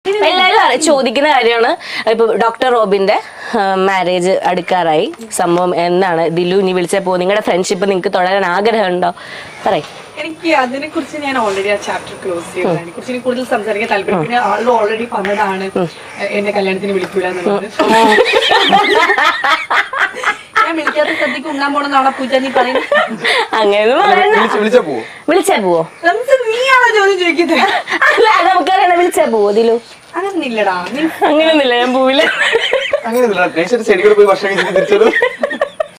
എല്ലാവരും അറി- ചോദിക്കുന്ന കാര്യമാണ് ഇപ്പൊ ഡോക്ടർ റോബിന്റെ മാരേജ് അടുക്കാറായി സംഭവം എന്താണ് ദിലു ഇനി വിളിച്ചാൽ പോകും നിങ്ങളുടെ ഫ്രണ്ട്ഷിപ്പ് നിങ്ങൾക്ക് തുടരാൻ ആഗ്രഹമുണ്ടോ പറയും എനിക്ക് അതിനെ കുറിച്ച് ഞാൻ ഓൾറെഡി ആ ചാപ്റ്റർ ക്ലോസ് ചെയ്തു അതിനെ കുറിച്ച് എനിക്ക് കൂടുതൽ സംസാരിക്കാൻ താല്പര്യം പിന്നെ ആൾ ഓൾറെഡി പറഞ്ഞതാണ് എന്നെ കല്യാണത്തിന് വിളിക്കൂല എന്നുള്ളത് ഞാൻ വിളിക്കാത്ത സദ്യക്ക് ഉണ്ണാൻ പോണ നാളെ പൂജ നീ പറയുന്നത് അങ്ങനെ പറയണ്ട വിളിച്ച് വിളിച്ചാ പോവോ വിളിച്ചാ പോവോ നമുക്ക് നീയാണോ ചോദ്യം ചോദിക്കുന്നത് അല്ല നമുക്കറിയണം വിളിച്ചാ പോവോ ദിലു അങ്ങനെ ഇല്ലടാ നീ അങ്ങനെയൊന്നുമില്ല ഞാൻ പോവില്ല അങ്ങനെയൊന്നുമില്ല നൈസായിട്ട് സൈഡിൽ കൂടെ പോയി ഭക്ഷണം കഴിച്ചിട്ട് തിരിച്ചത്